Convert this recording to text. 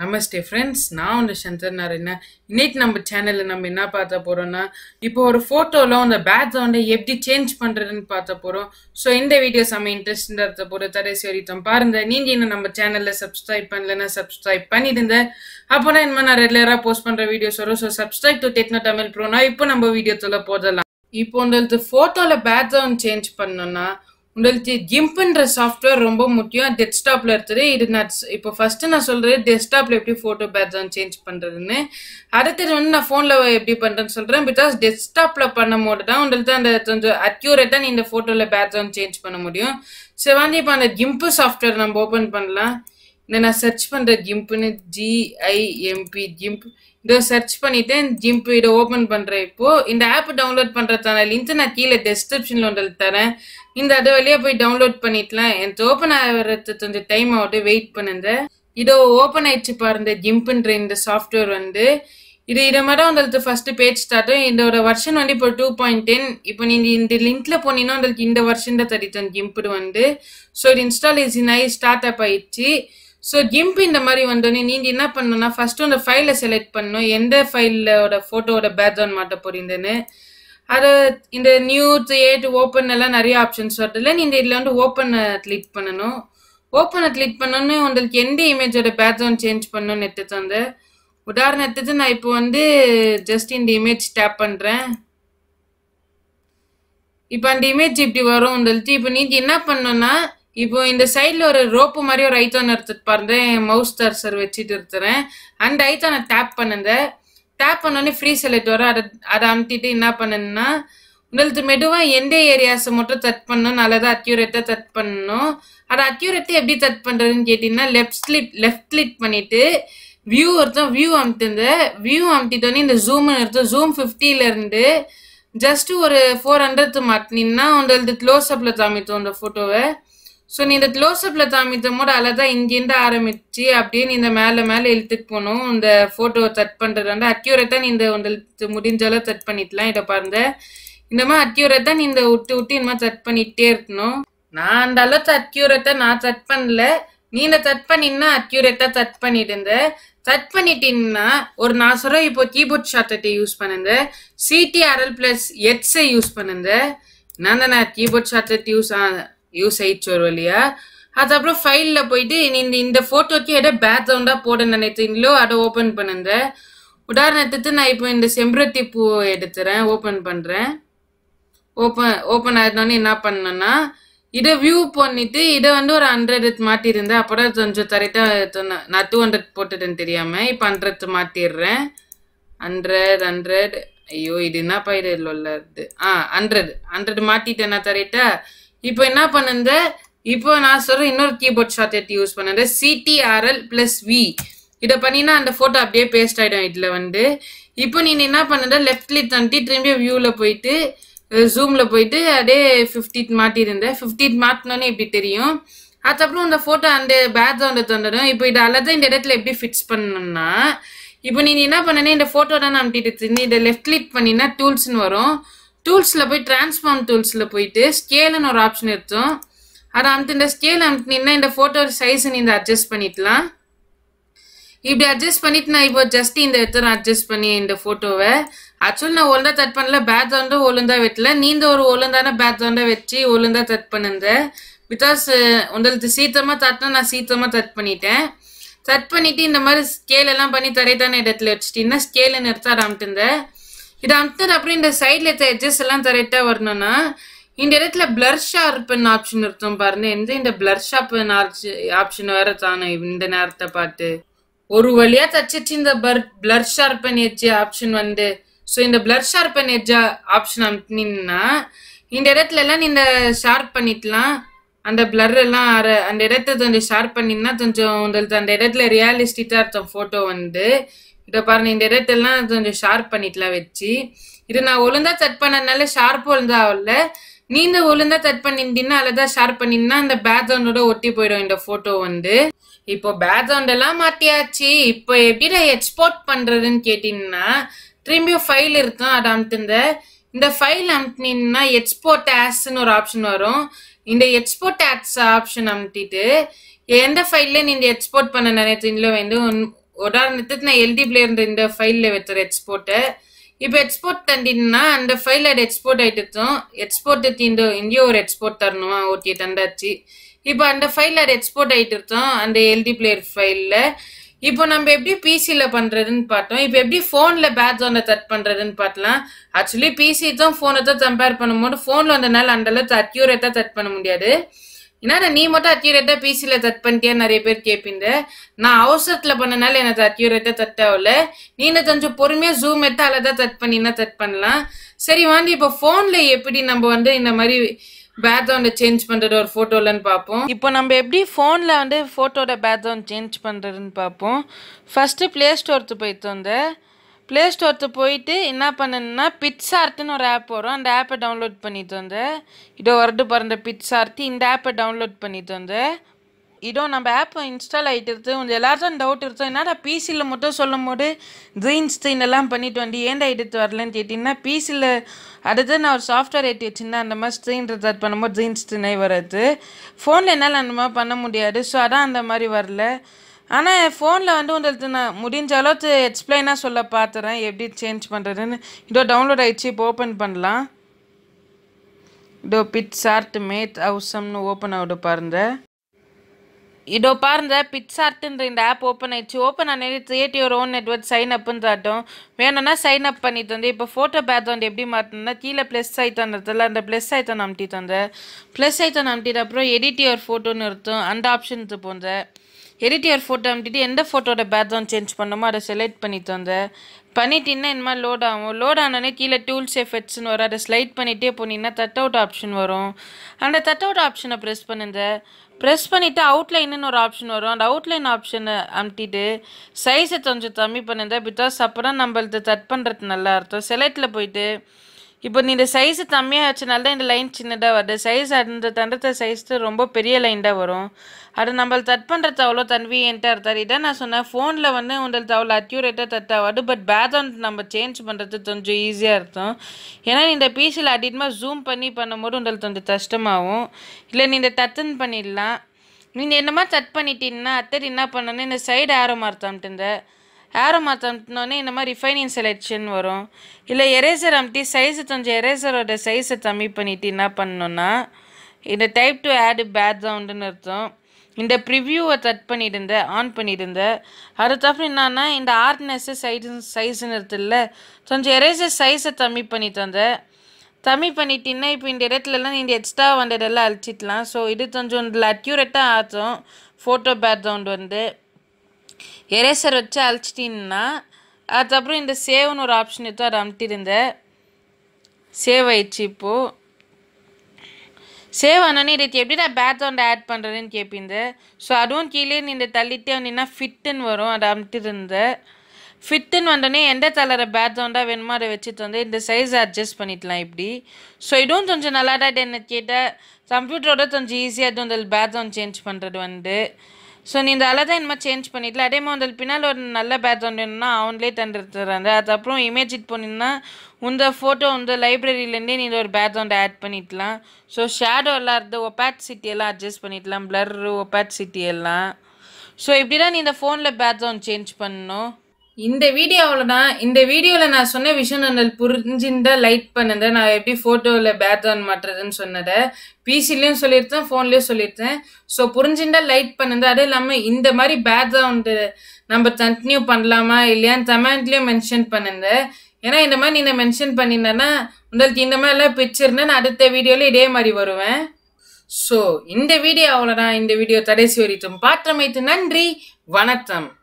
நமஸ்தே friends நான் உங்க சந்தர் நாராயணா இன்னைக்கு நம்ம சேனல்ல நம்ம என்ன பார்த்த போறோம்னா இப்போ ஒரு போட்டோல அந்த பேக்ரவுண்டை எப்படி சேஞ்ச் பண்றதுன்னு பார்த்த போறோம் ஸோ இந்த வீடியோ செம்ம இன்ட்ரெஸ்ட் இருந்த போற கடைசி வரைக்கும் பாருங்க நீங்க இன்னும் நம்ம சேனல்ல சப்ஸ்கிரைப் பண்ணலன்னா சப்ஸ்கிரைப் பண்ணிடுங்க அப்போனா என்ன நான் ரெகுலரா போஸ்ட் பண்ற வீடியோஸ் வரும் so subscribe to techno Tamil ப்ரோனா இப்போ நம்ம வீடியோத்துல போதலாம் இப்போ உங்களுக்கு போட்டோல பேக்ரவுண்ட் சேஞ்ச் பண்ணோம்னா உங்களுக்கு ஜிம்ப்ன்ற சாஃப்ட்வேர் ரொம்ப முக்கியம் டெஸ்க்டாப்ல இருக்குது இது நான் ஸ்- இப்போ ஃபர்ஸ்ட் நான் சொல்றேன் டெஸ்க்டாப்ல எப்படி போட்டோ பேக்ரவுண்ட் சேஞ்ச் பண்றதுன்னு அடுத்தது வந்து நான் போன்ல எப்படி பண்றேன்னு சொல்றேன் பிகாஸ் டெஸ்க்டாப்ல பண்ணும் போது தான் உங்களுக்கு அந்த கொஞ்சம் அக்யூரேட்டா நீ இந்த போட்டோல பேக்ரவுண்ட் சேஞ்ச் பண்ண முடியும் சரி வந்து இப்போ அந்த ஜிம்ப் சாஃப்ட்வேர் நம்ம ஓபன் பண்ணலாம் இந்த நான் சர்ச் பண்ற ஜிம்ப்னு ஜிஐஎம்பி ஜிம்ப் இதோ சர்ச் பண்ணிட்டேன் ஜிம்ப் இதை ஓபன் பண்றேன் இப்போ இந்த ஆப் டவுன்லோட் பண்றதான லிங்க் நான் கீழே டெஸ்கிரிப்ஷன்ல உங்களுக்கு தரேன் இந்த அது வழியா போய் டவுன்லோட் பண்ணிக்கலாம் எனக்கு ஓபன் ஆகிறது கொஞ்சம் டைம் ஆகுது வெயிட் பண்ணுங்க இதோ ஓபன் ஆயிடுச்சு பாருங்க ஜிம்ப்ன்ற இந்த சாஃப்ட்வேர் வந்து இது இதை மாதிரி உங்களுக்கு ஃபர்ஸ்ட் பேஜ் ஸ்டார்ட்டும் இதோட வருஷன் வந்து இப்போ டூ பாயிண்ட் டென் இப்போ நீங்க இந்த லிங்க்ல போனீங்கன்னா உங்களுக்கு இந்த வருஷன் தான் தரித்தன் ஜிம்ப்டு வந்து ஸோ இது இன்ஸ்டால் இஸ் ஆகி ஸ்டார்ட் அப் ஆயிடுச்சு ஸோ ஜிம்ப் இந்த மாதிரி வந்தோடனே நீங்க என்ன பண்ணணும்னா ஃபர்ஸ்ட் அந்த ஃபைலை செலக்ட் பண்ணணும் எந்த ஃபைலோட ஃபோட்டோவோட பேக்ரவுண்ட் மாட்ட போறீங்கன்னு அது இந்த நியூ கிரியேட் ஓப்பன் எல்லாம் நிறைய ஆப்ஷன்ஸ் வருதுல்ல நீங்க இதுல வந்து ஓப்பன் கிளிக் பண்ணணும் ஓப்பனை கிளிக் பண்ணோன்னு உங்களுக்கு எந்த இமேஜோட பேக்ரவுண்ட் சேஞ்ச் பண்ணணும்னு எடுத்து அந்த உதாரணத்துக்கு நான் இப்போ வந்து ஜஸ்ட் இந்த இமேஜ் டேப் பண்றேன் இப்போ அந்த இமேஜ் இப்படி வரும் உங்களுக்கு இப்போ நீங்க என்ன பண்ணணும்னா இப்போ இந்த சைடுல ஒரு ரோப்பு மாதிரி ஒரு ஐத்தான எடுத்துட்டு பாருங்க மவுஸ் கர்சர் வச்சுட்டு இருக்கிறேன் அந்த ஐத்தானை டேப் பண்ணுங்க டேப் பண்ணோடனே ஃப்ரீ செலக்ட் வரும் அதை அதை அமுத்திட்டு என்ன பண்ணணும்னா உங்களுக்கு மெதுவா எந்த ஏரியாஸை மட்டும் தட் பண்ணணும் நல்லதா அக்யூரேட்டா தட் பண்ணணும் அதை அக்யூரேட்டா எப்படி தட் பண்றதுன்னு கேட்டீங்கன்னா லெஃப்ட் ஸ்லிப் லெஃப்ட் கிளிக் பண்ணிட்டு வியூ ஒருத்தன் வியூ அமுத்துங்க வியூ அமுத்திட்டோன்னே இந்த ஜூம் எடுத்து ஜூம் ஃபிஃப்டில இருந்து ஜஸ்ட் ஒரு ஃபோர் ஹண்ட்ரட் மாட்டினீங்கன்னா உங்களுக்கு க்ளோஸ் அப்ல காமித்தோம் அந்த போட்டோவை ஸோ நீ இந்த க்ளோஸ் அப்ல காமித்தும் போது அழகா இங்கேருந்து ஆரம்பிச்சு அப்படியே நீ இந்த மேல மேல இழுத்துட்டு போகணும் இந்த போட்டோவை தட் பண்றது வந்து அக்யூரேட்டா நீ இந்த உங்களுக்கு முடிஞ்ச அளவு தட் பண்ணிக்கலாம் இதை பாருங்க இந்த மாதிரி அக்யூரேட்டா நீ இந்த விட்டு விட்டு இந்த மாதிரி தட் பண்ணிட்டே இருக்கணும் நான் அந்த அளவுக்கு அக்யூரேட்டா நான் தட் பண்ணல நீ இந்த தட் பண்ணினா அக்யூரேட்டா தட் பண்ணிடுங்க தட் பண்ணிட்டீங்கன்னா ஒரு நான் சொல்றேன் இப்போ கீபோர்ட் ஷார்ட்டை யூஸ் பண்ணுங்க சிடிஆர்எல் பிளஸ் எட்ஸை யூஸ் பண்ணுங்க நான் தான் நான் கீபோர்ட் ஷார்ட் யூஸ் யூஸ் ஆயிடுச்சு ஒரு வழியா அதுக்கப்புறம் ஃபைலில் போயிட்டு நீ இந்த இந்த ஃபோட்டோக்கு எதை பேக்ரவுண்டாக போட நினைத்தீங்களோ அதை ஓப்பன் பண்ணுங்க உதாரணத்துக்கு நான் இப்போ இந்த செம்பருத்தி பூ எடுத்துறேன் ஓப்பன் பண்ணுறேன் ஓப்பன் ஓப்பன் ஆயிருந்தோடனே என்ன பண்ணேன்னா இதை வியூ பண்ணிட்டு இதை வந்து ஒரு ஹண்ட்ரட் மாட்டிருந்தேன் அப்புறம் கொஞ்சம் கரெக்டாக நான் டூ ஹண்ட்ரட் போட்டுட்டேன்னு தெரியாம இப்போ ஹண்ட்ரட் மாட்டிடுறேன் ஹண்ட்ரட் ஹண்ட்ரட் ஐயோ இது என்னப்பா இது உள்ளது ஆ ஹண்ட்ரட் ஹண்ட்ரட் மாட்டிட்டேன் நான் கரெக்டா இப்போ என்ன பண்ணுங்க இப்போ நான் சொல்ற இன்னொரு கீபோர்ட் ஷார்ட் யூஸ் பண்ணுங்க சிடிஆர்எல் பிளஸ் வி இதை பண்ணினா அந்த போட்டோ அப்படியே பேஸ்ட் ஆயிடும் இதுல வந்து இப்போ நீ என்ன பண்ணுற லெஃப்ட் கிளிக் தண்டி திரும்பி வியூல போயிட்டு ஜூம்ல போயிட்டு அப்படியே ஃபிஃப்டி மாட்டிருந்தேன் ஃபிஃப்டி மாட்டினோன்னே இப்படி தெரியும் அதுக்கப்புறம் இந்த போட்டோ அந்த பேக்ரவுண்டை தந்துடும் இப்போ இது அழகா இந்த இடத்துல எப்படி ஃபிக்ஸ் பண்ணணும்னா இப்போ நீ என்ன பண்ணனே இந்த போட்டோ தான் அமுட்டிட்டு நீ இதை லெஃப்ட் கிளிக் பண்ணினா டூல்ஸ்னு வரும் டூல்ஸ்ல போய் டிரான்ஸ்ஃபார்ம் டூல்ஸ்ல போயிட்டு ஸ்கேல்னு ஒரு ஆப்ஷன் இருக்கும் அதை அமுத்து இந்த ஸ்கேல் அமுத்தினா இந்த போட்டோ சைஸ் நீ இந்த அட்ஜஸ்ட் பண்ணிக்கலாம் இப்படி அட்ஜஸ்ட் பண்ணிட்டு நான் இப்போ ஜஸ்ட் இந்த இடத்துல அட்ஜஸ்ட் பண்ணி இந்த போட்டோவை ஆக்சுவலி நான் ஒழுங்கா தட் பண்ணல பேக்ரவுண்டும் ஒழுங்கா வெட்டல நீந்த ஒரு ஒழுங்கான பேக்ரவுண்டை வச்சு ஒழுங்கா தட் பண்ணுங்க பிகாஸ் உங்களுக்கு சீக்கிரமா தட்டினா நான் சீக்கிரமா தட் பண்ணிட்டேன் தட் பண்ணிட்டு இந்த மாதிரி ஸ்கேல் எல்லாம் பண்ணி தரைத்தான இடத்துல வச்சுட்டீங்கன்னா ஸ்கேல் நிறுத்த ஆரம்பிட்டுங்க இது அமுத்தது அப்புறம் இந்த சைட்ல இருக்க எட்ஜஸ் எல்லாம் கரெக்டா வரணும்னா இந்த இடத்துல பிளர் ஷார்ப்னு ஆப்ஷன் இருக்கும் பாருங்க எந்த இந்த பிளர் ஷாப் ஆப்ஷன் வேற தானே இந்த நேரத்தை பார்த்து ஒரு வழியா தச்சிச்சு இந்த பிளர் ஷார்பன் எட்ஜ் ஆப்ஷன் வந்து ஸோ இந்த பிளர் ஷார்பன் எட்ஜ் ஆப்ஷன் அமுத்தினீங்கன்னா இந்த இடத்துல எல்லாம் இந்த ஷார்ப் பண்ணிக்கலாம் அந்த பிளர் எல்லாம் அர- அந்த இடத்த கொஞ்சம் ஷார்ப் பண்ணினா கொஞ்சம் உங்களுக்கு அந்த இடத்துல ரியாலிஸ்டிக்கா இருக்கும் போட்டோ வந்து இதை பாருங்க இந்த இடத்தெல்லாம் கொஞ்சம் ஷார்ப் பண்ணிக்கலாம் வச்சு இது நான் ஒழுங்கா தட் பண்ணதுனால ஷார்ப் ஒழுங்கா ஆகல நீங்க ஒழுங்கா தட் பண்ணிருந்தீங்கன்னா அதான் ஷார்ப் பண்ணினா அந்த பேக்ரவுண்டோட ஒட்டி போயிடும் இந்த போட்டோ வந்து இப்போ பேக்ரவுண்ட் எல்லாம் மாட்டியாச்சு இப்போ எப்படி எக்ஸ்போர்ட் பண்றதுன்னு கேட்டீங்கன்னா திரும்பியும் ஃபைல் இருக்கும் அதை அமுத்துங்க இந்த ஃபைல் அமுத்தினீங்கன்னா எக்ஸ்போர்ட் ஆஸ்ன்னு ஒரு ஆப்ஷன் வரும் இந்த எக்ஸ்போர்ட் ஆட்ஸ் ஆப்ஷன் அமுத்திட்டு எந்த ஃபைல்ல நீங்க எக்ஸ்போர்ட் பண்ண நினைச்சீங்களோ வந்து உதாரணத்துக்கு நான் எல்டி பிளேயர் இந்த ஃபைலில் வைத்துறேன் எக்ஸ்போர்ட்டை இப்போ எக்ஸ்போர்ட் தண்டினா அந்த ஃபைல் அது எக்ஸ்போர்ட் ஆயிட்டுத்தோம் எக்ஸ்போர்ட் இந்த இந்தியோ ஒரு எக்ஸ்போர்ட் தரணுமா ஓகே தந்தாச்சு இப்போ அந்த ஃபைல் அது எக்ஸ்போர்ட் ஆயிட்டு இருக்கோம் அந்த எல்டி பிளேயர் ஃபைலில் இப்போ நம்ம எப்படி பிசியில் பண்ணுறதுன்னு பார்த்தோம் இப்போ எப்படி ஃபோனில் பேக்ரவுண்டை தட் பண்ணுறதுன்னு பார்த்தலாம் ஆக்சுவலி பிசி தான் ஃபோனை தான் கம்பேர் பண்ணும்போது ஃபோனில் வந்தனால அந்த அளவுக்கு அக்யூரேட்டாக தட் பண்ண முடியாது ஏன்னா நீ மட்டும் அக்யூரேட்டா பிசில தட் பண்ணிட்டியா நிறைய பேர் கேட்பீங்க நான் அவசரத்துல பண்ணனால எனக்கு அக்யூரேட்டா தட் ஆகல நீங்க கொஞ்சம் பொறுமையா ஜூம் எடுத்து அழகா தட் பண்ணினா தட் பண்ணலாம் சரி வாண்டி இப்போ போன்ல எப்படி நம்ம வந்து இந்த மாதிரி பேக்ரவுண்டை சேஞ்ச் பண்றது ஒரு போட்டோலன்னு பார்ப்போம் இப்போ நம்ம எப்படி ஃபோனில் வந்து ஃபோட்டோட பேக்ரவுண்ட் சேஞ்ச் பண்ணுறதுன்னு பார்ப்போம் ஃபஸ்ட்டு ப்ளே ஸ்டோருக்கு போயிட்டு வந்தேன் ப்ளே ஸ்டோருக்கு போயிட்டு என்ன பண்ணணும்னா பிட்ஸார்ட்னு ஒரு ஆப் வரும் அந்த ஆப்பை டவுன்லோட் பண்ணிட்டு வந்தேன் இதோ வரது பிறந்த பிட்ஸார்ட் இந்த ஆப்பை டவுன்லோட் பண்ணிட்டு வந்தேன் இதோ நம்ம ஆப் இன்ஸ்டால் ஆகிட்டு இருக்கு கொஞ்சம் எல்லாருக்கும் டவுட் இருக்கும் என்னடா பிசியில் மட்டும் சொல்லும் போது க்ரீன் ஸ்க்ரீன் எல்லாம் பண்ணிட்டு வந்து ஏன்டா எடுத்து வரலன்னு கேட்டிங்கன்னா பிசியில் அடுத்து நான் ஒரு சாஃப்ட்வேர் ஏற்றி வச்சுருந்தேன் அந்த மாதிரி ஸ்க்ரீன் ரிசார்ட் பண்ணும்போது க்ரீன் ஸ்க்ரீனே வராது ஃபோனில் என்னால் அந்த மாதிரி பண்ண முடியாது ஸோ அதான் அந்த மாதிரி வரல ஆனால் ஃபோனில் வந்து உங்களுக்கு நான் முடிஞ்ச அளவுக்கு எக்ஸ்பிளைனாக சொல்ல பார்த்துறேன் எப்படி சேஞ்ச் பண்ணுறதுன்னு இதோ டவுன்லோட் ஆயிடுச்சு இப்போ ஓப்பன் பண்ணலாம் இதோ பிட் சார்ட் மேத் அவசம்னு ஓப்பன் ஆகுது பாருங்க இதோ பாருங்க பிட்சார்ட்ன்ற இந்த ஆப் ஓப்பன் ஆயிடுச்சு ஓப்பன் ஆனது create your own network sign அப்னு தாட்டும் வேணும்னா சைன் அப் பண்ணிட்டு வந்து இப்போ ஃபோட்டோ பேக்ரவுண்ட் எப்படி மாற்றணும்னா கீழே ப்ளஸ் ஐட்டன் இருக்குல்ல அந்த ப்ளஸ் ஐட்டன் அமுட்டிட்டு வந்தேன் ப்ளஸ் ஐட்டன் அமுட்டிட்டு அப்புறம் எடிட் யுவர் ஃபோட்டோன்னு இருக்கும் அந்த ஆப்ஷனுக்கு போந்தேன் எடிட் யுவர் ஃபோட்டோ அமுட்டிட்டு எந்த ஃபோட்டோட பேக்ரவுண்ட் சேஞ்ச் பண்ணணுமோ அதை செலக்ட் பண்ணிட்டு வந்தேன் பண்ணிட்டீங்கன்னா இந்த மாதிரி லோட் ஆகும் லோட் ஆனோடனே கீழே டூல்ஸ் எஃபெக்ட்ஸ்னு வரும் அதை ஸ்லைட் பண்ணிகிட்டே போனீங்கன்னா தட் அவுட் ஆப்ஷன் வரும் அந்த தட் அவுட் ஆப்ஷனை ப்ரெஸ் பண்ணுங்க ப்ரெஸ் பண்ணிவிட்டு அவுட்லைன்னு ஒரு ஆப்ஷன் வரும் அந்த அவுட்லைன் ஆப்ஷனை அமுட்டிட்டு சைஸை கொஞ்சம் கம்மி பண்ணுங்க பிகாஸ் அப்போ தான் நம்மளுக்கு தட் பண்ணுறது நல்லா அர்த்தம் செலக்டில் போயிட்டு இப்போ நீ இந்த சைஸு கம்மியாக வச்சனால தான் இந்த லைன் சின்னதாக வருது சைஸ் அந்த தண்டத்தை சைஸ் ரொம்ப பெரிய லைன் தான் வரும் அது நம்மள தட் பண்ணுறது அவ்வளோ கன்வீனியண்ட்டாக இருந்தார் இதான் நான் சொன்னேன் ஃபோனில் வந்து உங்களுக்கு அவ்வளோ அக்யூரேட்டாக தட் ஆகாது பட் பேக்ரவுண்ட் நம்ம சேஞ்ச் பண்ணுறது கொஞ்சம் ஈஸியாக இருக்கும் ஏன்னா இந்த பிசியில் அதிகமாக ஜூம் பண்ணி பண்ணும்போது உங்களுக்கு கொஞ்சம் கஷ்டமாகும் இல்லை நீ இந்த டத்துன்னு பண்ணிடலாம் நீங்கள் என்ன மாதிரி தட் பண்ணிட்டீங்கன்னா அத்தர் என்ன பண்ணணும் இந்த சைடு ஆரோ மார்த்தான்ட்டு இந்த ஆரோ மாற்றினோடனே இந்த மாதிரி ரிஃபைனிங் செலெக்ஷன் வரும் இல்லை எரேசர் அமுத்தி சைஸு கொஞ்சம் எரேசரோட சைஸை கம்மி பண்ணிட்டு என்ன பண்ணணும்னா இந்த டைப் டு ஆடு பேக்ரவுண்டுன்னு அர்த்தம் இந்த ப்ரிவ்யூவை தட் பண்ணியிருந்தேன் ஆன் பண்ணியிருந்தேன் அதுக்கப்புறம் என்னன்னா இந்த ஆர்ட்னஸ்ஸு சைஸ் சைஸ்ன்னு இருக்குல்ல கொஞ்சம் எரேசர் சைஸை கம்மி பண்ணி தந்தேன் கம்மி பண்ணிட்டீங்கன்னா இப்போ இந்த இடத்துலலாம் இந்த எக்ஸ்ட்ரா வந்ததெல்லாம் அழிச்சிடலாம் ஸோ இது கொஞ்சம் இதில் அக்யூரேட்டாக ஆகும் ஃபோட்டோ பேக்ரவுண்ட் வந்து எரேசர் வச்சு அழிச்சிட்டின்னா அதுக்கப்புறம் இந்த சேவ்னு ஒரு ஆப்ஷன் எடுத்து அதை அமுத்திருந்தேன் சேவ் ஆயிடுச்சு இப்போது சேவ் ஆனோடனே இதுக்கு எப்படி நான் பேக்ரவுண்ட் ஆட் பண்ணுறதுன்னு கேட்பீங்க ஸோ அதுவும் கீழே இந்த தள்ளிட்டே வந்தீங்கன்னா ஃபிட்டுன்னு வரும் அதை அமுத்திருந்தேன் ஃபிட்டுன்னு வந்தோடனே எந்த தளர பேக்ரவுண்டாக வேணுமோ அதை வச்சுட்டு வந்து இந்த சைஸை அட்ஜஸ்ட் பண்ணிக்கலாம் இப்படி ஸோ இதுவும் கொஞ்சம் நல்லா தான் என்ன கேட்டால் கம்ப்யூட்டரோட கொஞ்சம் ஈஸியாக இது வந்து பேக்ரவுண்ட் சேஞ்ச் பண்ணுறது வந்து ஸோ நீ இந்த அலை தான் இனிமேல் சேஞ்ச் பண்ணிடலாம் அதே மாதிரி வந்து பின்னால் ஒரு நல்ல பேக்ரவுண்ட் வேணும்னா அவங்களே தந்துடுறாங்க அதுக்கப்புறம் இமேஜ் இட் போனீங்கன்னா உந்த ஃபோட்டோ உந்த லைப்ரரியிலேருந்தே நீ ஒரு பேக்ரவுண்ட் ஆட் பண்ணிக்கலாம் ஸோ ஷேடோ எல்லாம் இருந்து ஒப்பாசிட்டி எல்லாம் அட்ஜஸ்ட் பண்ணிக்கலாம் பிளர்ரு ஒப்பாசிட்டி எல்லாம் ஸோ இப்படி தான் நீ இந்த ஃபோனில் பேக்ரவுண்ட் சேஞ்ச் பண்ணணும் இந்த வீடியோவில் தான் இந்த வீடியோவில் நான் சொன்ன விஷயம் நான் புரிஞ்சுருந்தா லைக் பண்ணுங்க நான் எப்படி ஃபோட்டோவில் பேக்ரவுண்ட் மாட்டுறதுன்னு சொன்னதை பிசிலையும் சொல்லியிருந்தேன் ஃபோன்லேயும் சொல்லியிருந்தேன் ஸோ புரிஞ்சுருந்தா லைக் பண்ணுங்க அதுவும் இல்லாமல் இந்த மாதிரி பேக்ரவுண்டு நம்ம கண்டினியூ பண்ணலாமா இல்லையான்னு கமெண்ட்லேயும் மென்ஷன் பண்ணுங்க ஏன்னா இந்த மாதிரி நீங்கள் மென்ஷன் பண்ணியிருந்தேன்னா உங்களுக்கு இந்த மாதிரிலாம் பிக்சர்னா நான் அடுத்த வீடியோவில் இதே மாதிரி வருவேன் ஸோ இந்த வீடியோ அவ்வளோதான் இந்த வீடியோ கடைசி வரைக்கும் பார்த்தமைத்து நன்றி வணக்கம்